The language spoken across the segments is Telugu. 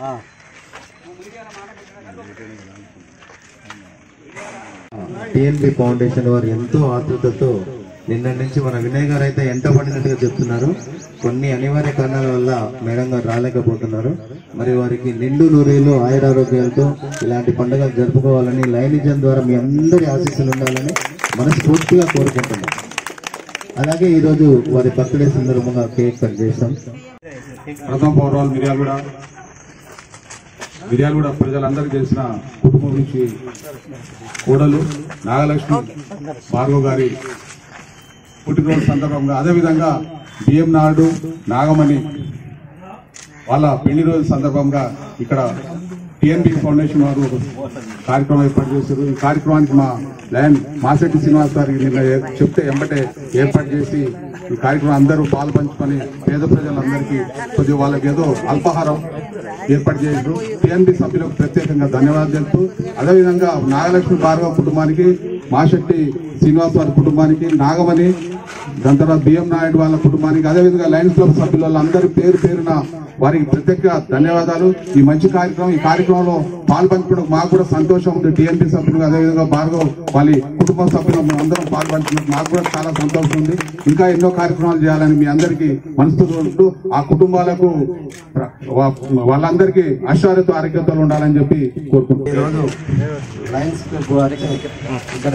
టిఎన్బి ఫౌండేషన్ వారు ఎంతో ఆతృతతో నిన్న నుంచి మన వినయ్ గారు అయితే ఎంట పడినట్టుగా చెప్తున్నారు కొన్ని అనివార్య కారణాల వల్ల మేడం గారు రాలేకపోతున్నారు మరి వారికి నిండు నూరేళ్ళు ఆయురారోగ్యాలతో ఇలాంటి పండుగలు జరుపుకోవాలని లైనిజం ద్వారా మీ అందరి ఆశీస్సులు ఉండాలని మనస్ఫూర్తిగా కోరుకుంటున్నాం అలాగే ఈరోజు వారి బర్త్డే సందర్భంగా కేక్ కట్ చేస్తాం ప్రథమ పౌరాలు మిర్యాలగూడ మిర్యాలగూడ ప్రజలందరికీ తెలిసిన కుటుంబం నుంచి కోడలు నాగలక్ష్మి భార్గవ్ గారి పుట్టినరోజు సందర్భంగా అదేవిధంగా బిఎం నాయుడు నాగమణి వాళ్ళ పెళ్లి రోజు సందర్భంగా ఇక్కడ టిఎన్బి ఫౌండేషన్ వారు ఒక కార్యక్రమం ఏర్పాటు చేశారు ఈ కార్యక్రమానికి మా లయన్ మాసెట్టి శ్రీనివాస్ గారికి నిన్న ఏ- చెప్తే ఎంబటే ఏర్పాటు చేసి ఈ కార్యక్రమం అందరూ పాలు పంచుకొని పేద ప్రజలందరికీ కొద్దిగా వాళ్ళకి ఏదో అల్పాహారం ఏర్పాటు చేశారు టిఎన్బి సభ్యులకు ప్రత్యేకంగా ధన్యవాదాలు తెలుపుతూ అదేవిధంగా నాగలక్ష్మి భార్గవ కుటుంబానికి మాశెట్టి శ్రీనివాస్ వారి కుటుంబానికి నాగమణి దాని తర్వాత బిఎం నాయుడు వాళ్ళ కుటుంబానికి అదేవిధంగా లయన్స్ క్లబ్ సభ్యుల వాళ్ళందరి పేరు పేరున వారికి ప్రత్యేక ధన్యవాదాలు ఈ మంచి కార్యక్రమం ఈ కార్యక్రమంలో పాల్పంచుకోవడం మాకు కూడా సంతోషం ఉంది టీఎంపీ సభ్యులు అదేవిధంగా భార్గవ్ వాళ్ళ కుటుంబ సభ్యులు అందరం పాల్పంచుకున్నాం మాకు కూడా చాలా సంతోషం ఉంది ఇంకా ఎన్నో కార్యక్రమాలు చేయాలని మీ అందరికీ మనస్ఫూర్తి ఉంటూ ఆ కుటుంబాలకు ప్ర- వా- వాళ్ళందరికీ అశ్వారిత ఆరోగ్యతలు ఉండాలని చెప్పి కోరుకుంటున్నాం ఈరోజు లయన్స్ క్లబ్ వారికి ఇక్కడ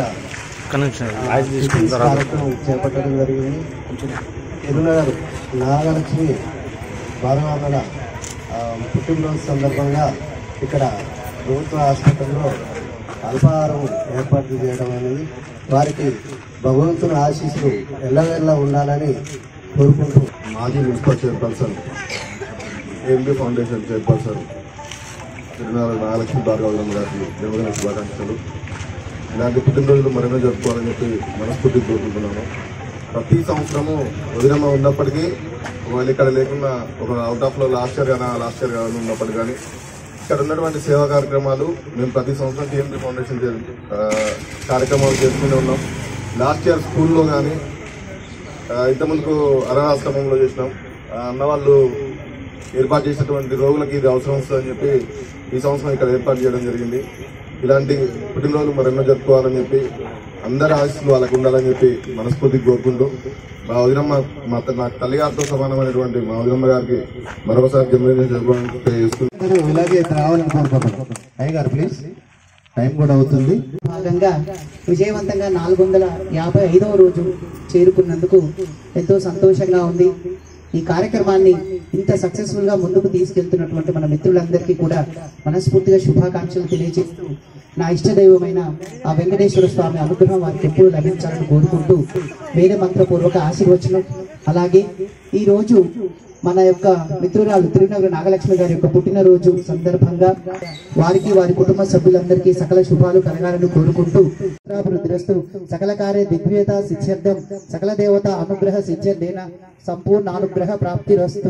కార్యక్రమం చేపట్టడం జరిగింది తిరునగర్ నాగలక్ష్మి భారవాదన పుట్టినరోజు సందర్భంగా ఇక్కడ ప్రభుత్వ హాస్పిటల్లో అల్పాహారం ఏర్పాట్లు చేయడం అనేది వారికి భగవంతుని ఆశీస్సులు ఎల్లవెల్లా ఉండాలని కోరుకుంటూ మాజీ municipal chairperson AMB foundation chairperson Thirunala Nagalakshmi Bhargavaram గారికి జన్మదిన శుభాకాంక్షలు ఇలాంటి పుట్టినరోజులు మరెన్నో జరుపుకోవాలని చెప్పి మనస్ఫూర్తి కోరుకుంటున్నాను ప్రతి సంవత్సరము వదినమ్మ ఉన్నప్పటికీ ఒకవేళ ఇక్కడ లేకుండా ఒక అవుట్ ఆఫ్ లో లాస్ట్ ఇయర్ కానీ లాస్ట్ ఇయర్ కానీ ఉన్నప్పటికీ కానీ ఇక్కడ ఉన్నటువంటి సేవా కార్యక్రమాలు మేము ప్రతి సంవత్సరం టీఎంపీ ఫౌండేషన్ చే- ఆ, కార్యక్రమాలు చేసుకుంటూ ఉన్నాం లాస్ట్ ఇయర్ స్కూల్లో కానీ ఇంతకుముందుకు అనాథాశ్రమంలో చేసినాం ఆ, అన్న వాళ్ళు ఏర్పాటు చేసినటువంటి రోగులకి ఇది అవసరం వస్తుందని చెప్పి ఈ సంవత్సరం ఇక్కడ ఏర్పాటు చేయడం జరిగింది ఇలాంటి పుట్టినరోజులు మరెన్నో జరుపుకోవాలని చెప్పి అందరి ఆశీస్సులు వాళ్ళకు ఉండాలని చెప్పి మనస్ఫూర్తిగా కోరుకుంటూ మా వదినమ్మ మా త- నాకు తల్లిగారితో సమానమైనటువంటి మా వదినమ్మ గారికి మరొకసారి జన్మదిన జరుపుకోవడానికి తెలియజేస్తూ అందరూ ఇలాగే రావాలని కోరుకుంటున్నాం అయ్యగారు ప్లీజ్ టైం కూడా అవుతుంది భాగంగా విజయవంతంగా నాలుగు వందల యాభై ఐదవ రోజు చేరుకున్నందుకు ఎంతో సంతోషంగా ఉంది ఈ కార్యక్రమాన్ని ఇంత సక్సెస్ఫుల్ గా ముందుకు తీసుకెళ్తున్నటువంటి మన మిత్రులందరికీ కూడా మనస్ఫూర్తిగా శుభాకాంక్షలు తెలియజేస్తూ నా ఇష్ట దైవమైన ఆ వెంకటేశ్వర స్వామి అనుగ్రహం వారికి ఎప్పుడు లభించాలని కోరుకుంటూ వేద మంత్రపూర్వక ఆశీర్వచనం అలాగే ఈ రోజు మన యొక్క మిత్రురాలు తిరునగర నాగలక్ష్మి గారి యొక్క పుట్టినరోజు సందర్భంగా వారికి వారి కుటుంబ సభ్యులందరికీ సకల శుభాలు కలగాలని కోరుకుంటూ రుద్రస్తు సకల కార్య దిగ్విజేత సిద్ధ్యర్థం సకల దేవత అనుగ్రహ సిద్ధ్యర్థేన సంపూర్ణ అనుగ్రహ ప్రాప్తిరస్తు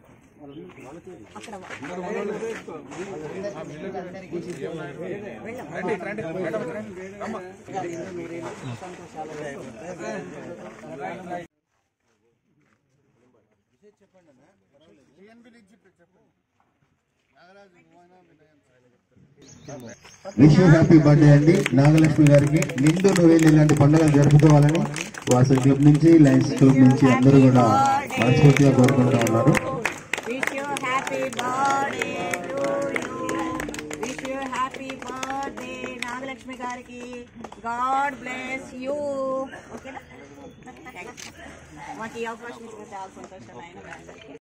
విష్ హ్యాపీ బర్త్డే అండి నాగలక్ష్మి గారికి నిండు నూరేళ్ళు ఇలాంటి పండుగలు జరుపుకోవాలని వాసవి క్లబ్ నుంచి లయన్స్ క్లబ్ నుంచి అందరూ కూడా మనస్ఫూర్తిగా కోరుకుంటూ ఉన్నారు Wish you happy birthday to you. Wish you happy birthday, Nagalakshmi గారికి గాడ్ బ్లెస్ యూ ఓకేనా మాకు ఈ అవకాశం ఇచ్చిన చాలా సంతోషం ఆయన